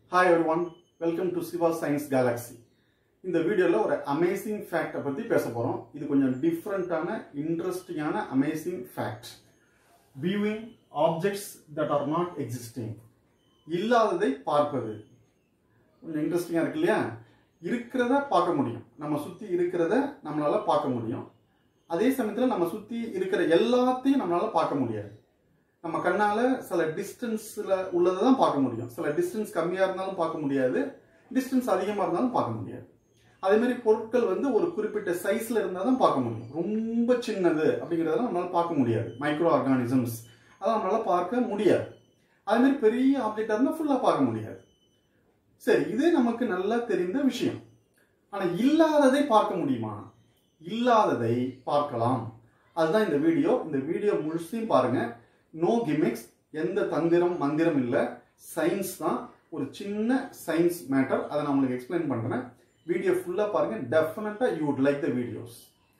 hi everyone welcome to Siva science galaxy இந்த வீடியோவில் ஒரு அமேசிங் ஃபேக்டை பற்றி பேச போகிறோம் இது கொஞ்சம் டிஃப்ரெண்ட்டான இன்ட்ரெஸ்டிங்கான amazing fact viewing objects that are not existing இல்லாததை பார்ப்பது கொஞ்சம் இன்ட்ரெஸ்டிங்காக இருக்கு இல்லையா இருக்கிறத பார்க்க முடியும் நம்ம சுற்றி இருக்கிறத நம்மளால பார்க்க முடியும் அதே சமயத்தில் நம்ம சுற்றி இருக்கிற எல்லாத்தையும் நம்மளால பார்க்க முடியாது நம்ம கண்ணால சில டிஸ்டன்ஸ்ல உள்ளதை தான் பார்க்க முடியும் சில டிஸ்டன்ஸ் கம்மியா இருந்தாலும் பார்க்க முடியாது டிஸ்டன்ஸ் அதிகமா இருந்தாலும் பார்க்க முடியாது அதே மாதிரி பொருட்கள் வந்து ஒரு குறிப்பிட்ட சைஸ்ல இருந்தா தான் பார்க்க முடியும் ரொம்ப சின்னது அப்படிங்கிறதெல்லாம் நம்மளால பார்க்க முடியாது மைக்ரோ ஆர்கானிசம்ஸ் அதை நம்மளால பார்க்க முடியாது அதே மாதிரி பெரிய ஆப்ஜெக்டா இருந்தால் ஃபுல்லா பார்க்க முடியாது சரி இது நமக்கு நல்லா தெரிந்த விஷயம் ஆனா இல்லாததை பார்க்க முடியுமா இல்லாததை பார்க்கலாம் அதுதான் இந்த வீடியோ இந்த வீடியோ முழுசையும் பாருங்க நோ கிமிக்ஸ் எந்த தந்திரம் மந்திரம் இல்லை சயின்ஸ் தான் ஒரு சின்ன சயின்ஸ் மேட்டர் அதை நான் உங்களுக்கு எக்ஸ்பிளைன் பண்றேன் வீடியோ ஃபுல்லா பாருங்க டெஃபினட்டா you would like the videos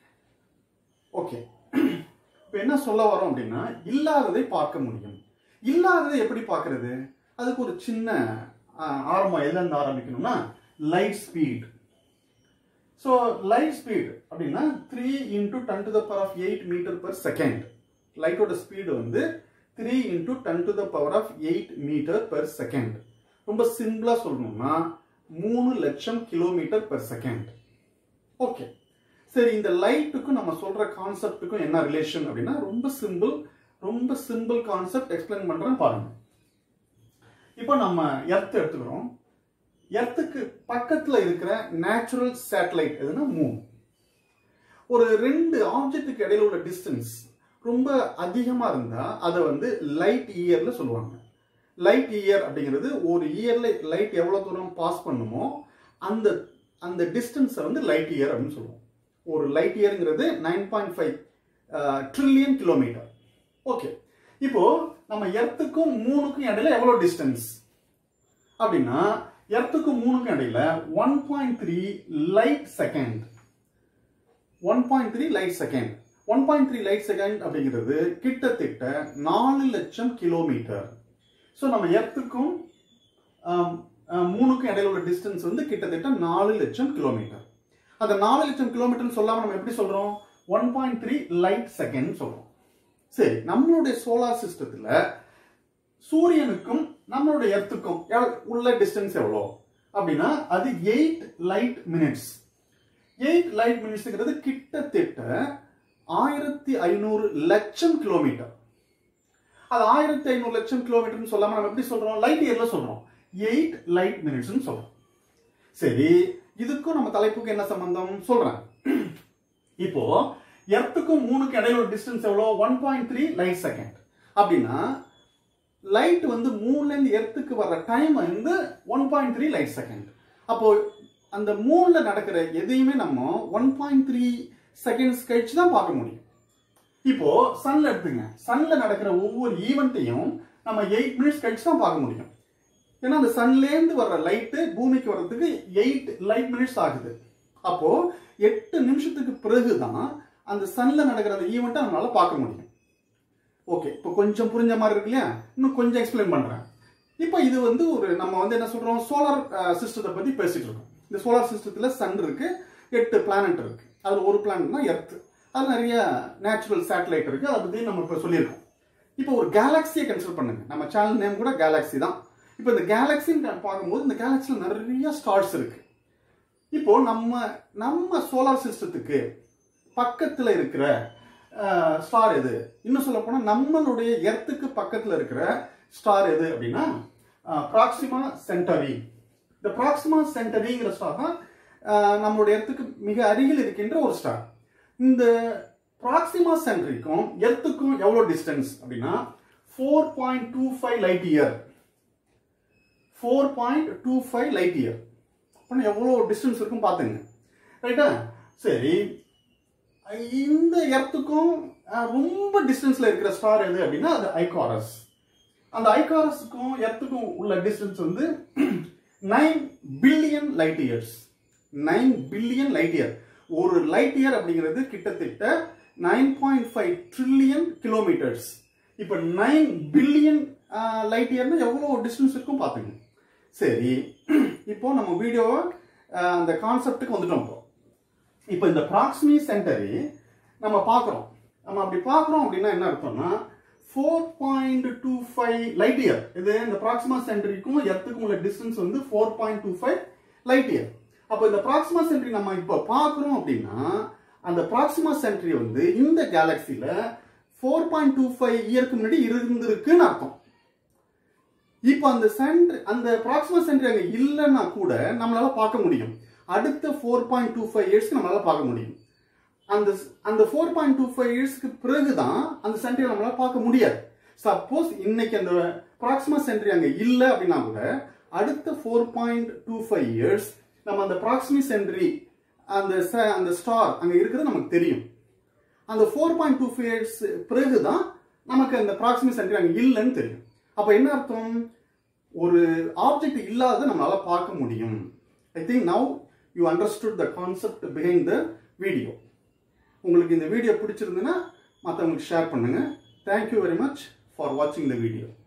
okay இப்போ என்ன சொல்ல வரோம் அப்படின்னா இல்லாததை பார்க்க முடியும் இல்லாததை எப்படி பார்க்கறது அதுக்கு ஒரு சின்ன ஆஹ், ஆரம்பம் எதுலேருந்து ஆரம்பிக்கணும்னா light speed so light speed அப்படின்னா three into ten to the power of eight meter per second லைட்டோட ஸ்பீடு வந்து three into ten to the power of eight meter per second ரொம்ப சிம்பிளா சொல்லணும்னா மூணு லட்சம் கிலோமீட்டர் பெர் செகண்ட் ஓகே சரி இந்த லைட்டுக்கும் நம்ம சொல்ற கான்செப்டுக்கும் என்ன ரிலேஷன் அப்படின்னா ரொம்ப சிம்பிள் ரொம்ப சிம்பிள் கான்செப்ட் எக்ஸ்பிளைன் பண்றேன் பாருங்க இப்போ நம்ம எர்த் எடுத்துக்கிறோம் எர்த்துக்கு பக்கத்துல இருக்கிற நேச்சுரல் சேட்டலைட் எதுனா மூன் ஒரு ரெண்டு ஆப்ஜெக்ட்டுக்கு இடையில உள்ள டிஸ்டன்ஸ் ரொம்ப அதிகமா இருந்தா அதை வந்து லைட் இயர்ல சொல்லுவாங்க லைட் இயர் அப்படிங்கிறது ஒரு இயர்ல லைட் எவ்வளவு தூரம் பாஸ் பண்ணுமோ அந்த அந்த டிஸ்டன்ஸை வந்து லைட் இயர் அப்படின்னு சொல்லுவோம் ஒரு லைட் இயர்ங்கிறது nine point five trillion kilometer okay இப்போ நம்ம எர்த்துக்கும் மூணுக்கும் இடையில எவ்வளவு டிஸ்டன்ஸ் அப்படின்னா எர்த்துக்கும் மூணுக்கும் இடையில one point three light second one point three light second one point three light second அப்படிங்கிறது கிட்டத்தட்ட நாலு லட்சம் கிலோமீட்டர் ஸோ நம்ம எர்த்துக்கும் ஆம், ஆம், மூணுக்கும் இடையில உள்ள டிஸ்டன்ஸ் வந்து கிட்டத்தட்ட நாலு லட்சம் கிலோமீட்டர் அந்த நாலு லட்சம் கிலோமீட்டர் சொல்லாம நம்ம எப்படி சொல்றோம் one point three light second சொல்றோம் சரி நம்மளுடைய சோலார் சிஸ்டத்துல சூரியனுக்கும் நம்மளுடைய எர்த்துக்கும் எவ்வ- உள்ள டிஸ்டன்ஸ் எவ்வளோ அப்படின்னா அது eight light minutes eight light மினிட்ஸ்ங்கிறது கிட்டத்தட்ட ஆயிரத்தி ஐநூறு லட்சம் கிலோமீட்டர் அது ஆயிரத்தி ஐநூறு லட்சம் கிலோமீட்டர்னு சொல்லாம நம்ம எப்படி சொல்றோம் லைட் இயர்ல சொல்றோம் எயிட் லைட் மினிட்ஸ்னு சொல்றோம் சரி இதுக்கும் நம்ம தலைப்புக்கு என்ன சம்பந்தம் சொல்றேன் இப்போ எர்த்துக்கும் மூணுக்கு இடையில ஒரு டிஸ்டன்ஸ் எவ்வளோ one point three light second அப்படின்னா லைட் வந்து மூணுல இருந்து எர்த்துக்கு வர்ற டைம் வந்து one point three light second அப்போ அந்த மூணுல நடக்கிற எதையுமே நம்ம ஒன் பாயிண்ட் த்ரீ செகண்ட்ஸ் கழிச்சு தான் பார்க்க முடியும் இப்போ சன்ல எடுத்துங்க சன்ல நடக்கிற ஒவ்வொரு ஈவெண்ட்டையும் நம்ம எயிட் மினிட்ஸ் கழிச்சு தான் பார்க்க முடியும் ஏன்னா அந்த சன்லேருந்து வர்ற லைட்டு பூமிக்கு வர்றதுக்கு எயிட் லைட் மினிட்ஸ் ஆகுது அப்போ எட்டு நிமிஷத்துக்கு பிறகுதான் அந்த சன்ல நடக்கிற அந்த ஈவெண்ட்டை நம்மளால பார்க்க முடியும் ஓகே இப்போ கொஞ்சம் புரிஞ்ச மாதிரி இருக்கு இல்லையா இன்னும் கொஞ்சம் எக்ஸ்பிளைன் பண்றேன் இப்போ இது வந்து ஒரு நம்ம வந்து என்ன சொல்றோம் சோலார் சிஸ்டத்தை பத்தி பேசிட்டு இருக்கோம் இந்த சோலார் சிஸ்டத்துல சன் இருக்கு எட்டு பிளானட் இருக்கு அதுல ஒரு பிளானட் தான் எர்த் அது நிறைய நேச்சுரல் சேட்டலைட் இருக்கு அதை பத்தி நம்ம இப்போ சொல்லியிருக்கோம் இப்போ ஒரு கேலக்சியை கன்சிடர் பண்ணுங்க நம்ம சேனல் நேம் கூட கேலக்ஸி தான் இப்போ இந்த கேலக்சின்னு பார்க்கும்போது இந்த கேலக்சியில் நிறைய ஸ்டார்ஸ் இருக்கு இப்போ நம்ம நம்ம சோலார் சிஸ்டத்துக்கு பக்கத்துல இருக்கிற ஸ்டார் எது இன்னும் சொல்ல போனா நம்மளுடைய எர்த்துக்கு பக்கத்துல இருக்கிற ஸ்டார் எது அப்படின்னா ப்ராக்சிமா சென்டரி இந்த ப்ராக்சிமா சென்டரிங்கிற ஸ்டார் தான் அஹ், நம்மளுடைய எர்த்துக்கு மிக அருகில் இருக்கின்ற ஒரு ஸ்டார் இந்த ப்ராக்சிமா சென்டரிக்கும் எர்த்துக்கும் எவ்வளவு டிஸ்டன்ஸ் அப்படின்னா four point two five light year four point two five light year அப்போ எவ்வளோ டிஸ்டன்ஸ் இருக்கும் பார்த்துங்க ரைட்டா சரி இந்த எர்த்துக்கும் அஹ், ரொம்ப டிஸ்டன்ஸ்ல இருக்கிற ஸ்டார் எது அப்படின்னா அது ஐகாரஸ் அந்த ஐகாரஸுக்கும் எர்த்துக்கும் உள்ள டிஸ்டன்ஸ் வந்து nine billion light years nine billion light year ஒரு லைட் இயர் அப்படிங்கிறது கிட்டத்தட்ட nine point five trillion kilometers இப்போ நைன் பில்லியன் லைட் இயர்னா எவ்வளோ டிஸ்டன்ஸ் இருக்கும் பார்த்துங்க சரி இப்போ நம்ம வீடியோவை அந்த கான்செப்டுக்கு வந்துட்டோம் இப்போ இப்போ இந்த ப்ராக்சிமி சென்டரி நம்ம பார்க்குறோம் நம்ம அப்படி பார்க்குறோம் அப்படின்னா என்ன அர்த்தம்னா four point two five light year இது இந்த ப்ராக்சிமா சென்டரிக்கும் எர்த்துக்கும் உள்ள டிஸ்டன்ஸ் வந்து four point two five light year அப்போ இந்த ப்ராக்சிமா சென்டரி நம்ம இப்போ பார்க்குறோம் அப்படின்னா அந்த ப்ராக்சிமா சென்டரி வந்து இந்த கேலக்சியில் ஃபோர் பாயிண்ட் டூ ஃபைவ் இயருக்கு முன்னாடி இருந்திருக்குன்னு அர்த்தம் இப்போ அந்த சென்டர் அந்த ப்ராக்சிமா சென்டரி அங்கே இல்லைன்னா கூட நம்மளால பார்க்க முடியும் அடுத்த ஃபோர் பாயிண்ட் டூ ஃபைவ் இயர்ஸ்க்கு நம்மளால பார்க்க முடியும் அந்த அந்த ஃபோர் பாயிண்ட் டூ ஃபைவ் இயர்ஸ்க்கு பிறகு தான் அந்த சென்டரி நம்மளால பார்க்க முடியாது சப்போஸ் இன்னைக்கு அந்த ப்ராக்சிமா சென்டரி அங்கே இல்லை அப்படின்னா கூட அடுத்த four point two five years நம்ம அந்த ப்ராக்சிமி சென்டரி அந்த ச- அந்த ஸ்டார் அங்கே இருக்கிறது நமக்கு தெரியும் அந்த four point two five years பிறகு தான் நமக்கு அந்த ப்ராக்சிமி சென்டரி அங்கே இல்லைன்னு தெரியும் அப்போ என்ன அர்த்தம் ஒரு ஆப்ஜெக்ட் இல்லாத நம்மளால பார்க்க முடியும் I think now you understood the concept behind the video உங்களுக்கு இந்த வீடியோ பிடிச்சிருந்துன்னா மற்றவங்களுக்கு ஷேர் பண்ணுங்க தேங்க்யூ வெரி மச் ஃபார் வாட்சிங் த வீடியோ